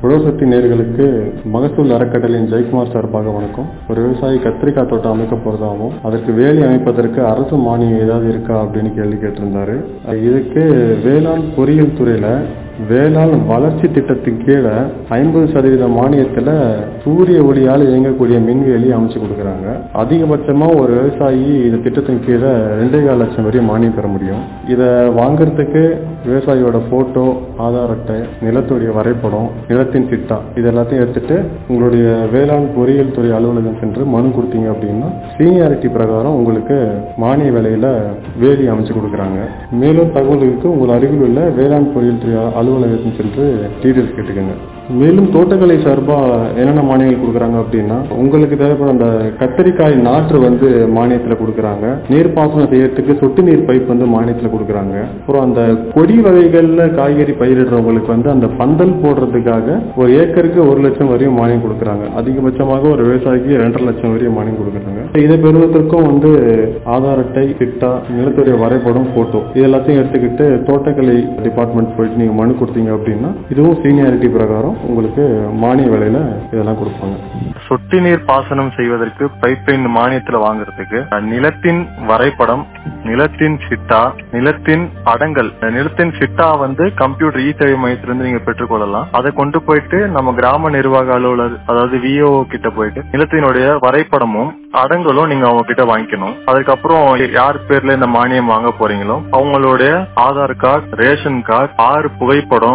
உழவசக்தி நேர்களுக்கு மகசூல் அறக்கட்டளையின் ஜெயக்குமார் சார்பாக வணக்கம் ஒரு விவசாயி கத்திரிக்காய் தோட்டம் அமைக்க போறதாகவும் அதற்கு வேலி அமைப்பதற்கு அரசு மானியம் ஏதாவது இருக்கா அப்படின்னு கேள்வி கேட்டிருந்தாரு இதுக்கு வேளாண் பொறியியல் துறையில வேளாண் வளர்ச்சி திட்டத்தின் கீழே ஐம்பது சதவீத மானியத்துல சூரிய ஒளியால் இயங்கக்கூடிய மின்வேலி அமைச்சு கொடுக்குறாங்க அதிகபட்சமா ஒரு விவசாயி இந்த திட்டத்தின் கீழே ரெண்டே கால் லட்சம் வரையும் மானியம் பெற முடியும் இதை வாங்குறதுக்கு விவசாயியோட போட்டோ ஆதார் அட்டை நிலத்துடைய வரைபடம் நிலத்தின் திட்டா இது எல்லாத்தையும் எடுத்துட்டு உங்களுடைய வேளாண் பொறியியல் துறை அலுவலகம் சென்று மனு கொடுத்தீங்க அப்படின்னா சீனியாரிட்டி பிரகாரம் உங்களுக்கு மானிய விலையில வேலி அமைச்சு கொடுக்குறாங்க மேலும் தகவல்களுக்கு உங்கள் அருகில் உள்ள வேளாண் பொறியியல் துறை அலுவலகத்தில் சென்று டீட்டெயில்ஸ் கேட்டுக்கோங்க மேலும் தோட்டக்கலை சார்பா என்னென்ன மானியங்கள் கொடுக்குறாங்க அப்படின்னா உங்களுக்கு தேவைப்படும் அந்த கத்தரிக்காய் நாற்று வந்து மானியத்தில் கொடுக்குறாங்க நீர்ப்பாசனம் செய்யறதுக்கு சொட்டு நீர் பைப் வந்து மானியத்தில் கொடுக்குறாங்க அப்புறம் அந்த கொடி வகைகள்ல காய்கறி பயிரிடுறவங்களுக்கு வந்து அந்த பந்தல் போடுறதுக்காக ஒரு ஏக்கருக்கு ஒரு லட்சம் வரையும் மானியம் கொடுக்குறாங்க அதிகபட்சமாக ஒரு விவசாயிக்கு ரெண்டரை லட்சம் வரையும் மானியம் கொடுக்குறாங்க இதை பெறுவதற்கும் வந்து ஆதார் அட்டை திட்டா நிலத்துடைய வரைபடம் போட்டோ இது எல்லாத்தையும் எடுத்துக்கிட்டு தோட்டக்கலை டிபார்ட்மெண்ட் போயிட்டு நீங்க மனு கொடுத்தீங்க அப்படின்னா இதுவும் சீனியாரிட்டி பிரகாரம் உங்களுக்கு மானிய விலையில இதெல்லாம் கொடுப்பாங்க சொட்டு நீர் பாசனம் செய்வதற்கு பைப்லைன் மானியத்துல வாங்குறதுக்கு நிலத்தின் வரைபடம் நிலத்தின் சிட்டா நிலத்தின் அடங்கல் நிலத்தின் சிட்டா வந்து கம்ப்யூட்டர் இ சேவை மையத்திலிருந்து நீங்க பெற்றுக்கொள்ளலாம் அதை கொண்டு போயிட்டு நம்ம கிராம நிர்வாக அலுவலர் அதாவது விஓ கிட்ட போயிட்டு நிலத்தினுடைய வரைபடமும் அடங்கலும் நீங்க அவங்க கிட்ட வாங்கிக்கணும் அதுக்கப்புறம் யார் பேர்ல இந்த மானியம் வாங்க போறீங்களோ அவங்களுடைய ஆதார் கார்டு ரேஷன் கார்டு ஆறு புகைப்படம்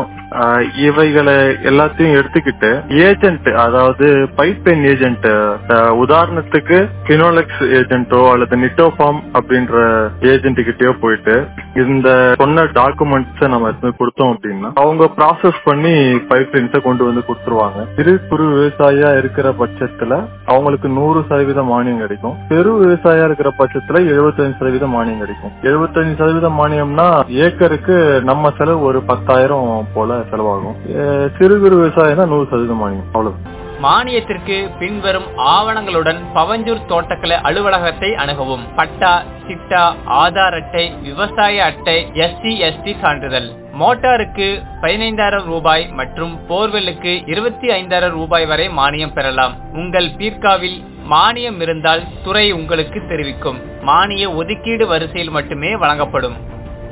இவைகளை எல்லாத்தையும் எடுத்துக்கிட்டு ஏஜென்ட் அதாவது பைப்லைன் ஏஜென்ட் உதாரணத்துக்கு கினோலெக்ஸ் ஏஜென்ட்டோ அல்லது நிட்டோஃபார்ம் அப்படின்ற ஏஜென்ட் கிட்டயோ போயிட்டு இந்த சொன்ன டாக்குமெண்ட்ஸ் நம்ம எடுத்து கொடுத்தோம் அப்படின்னா அவங்க ப்ராசஸ் பண்ணி பைப்லைன்ஸை கொண்டு வந்து கொடுத்துருவாங்க சிறு குறு விவசாயியா இருக்கிற பட்சத்துல அவங்களுக்கு நூறு சதவீத மானியம் கிடைக்கும் பெரு விவசாயியா இருக்கிற பட்சத்துல எழுபத்தஞ்சு சதவீத மானியம் கிடைக்கும் எழுபத்தஞ்சு சதவீத மானியம்னா ஏக்கருக்கு நம்ம செலவு ஒரு பத்தாயிரம் போல செலவாகும் சிறு குறு விவசாயம் தான் நூறு சதவீதம் மானியம் அவ்வளவு மானியத்திற்கு பின்வரும் ஆவணங்களுடன் பவஞ்சூர் தோட்டக்கலை அலுவலகத்தை அணுகவும் பட்டா சிட்டா ஆதார் அட்டை விவசாய அட்டை எஸ்சி எஸ்டி சான்றிதழ் மோட்டாருக்கு பதினைந்தாயிரம் ரூபாய் மற்றும் போர்வெல்லுக்கு இருபத்தி ஐந்தாயிரம் ரூபாய் வரை மானியம் பெறலாம் உங்கள் பீர்க்காவில் மானியம் இருந்தால் துறை உங்களுக்கு தெரிவிக்கும் மானிய ஒதுக்கீடு வரிசையில் மட்டுமே வழங்கப்படும்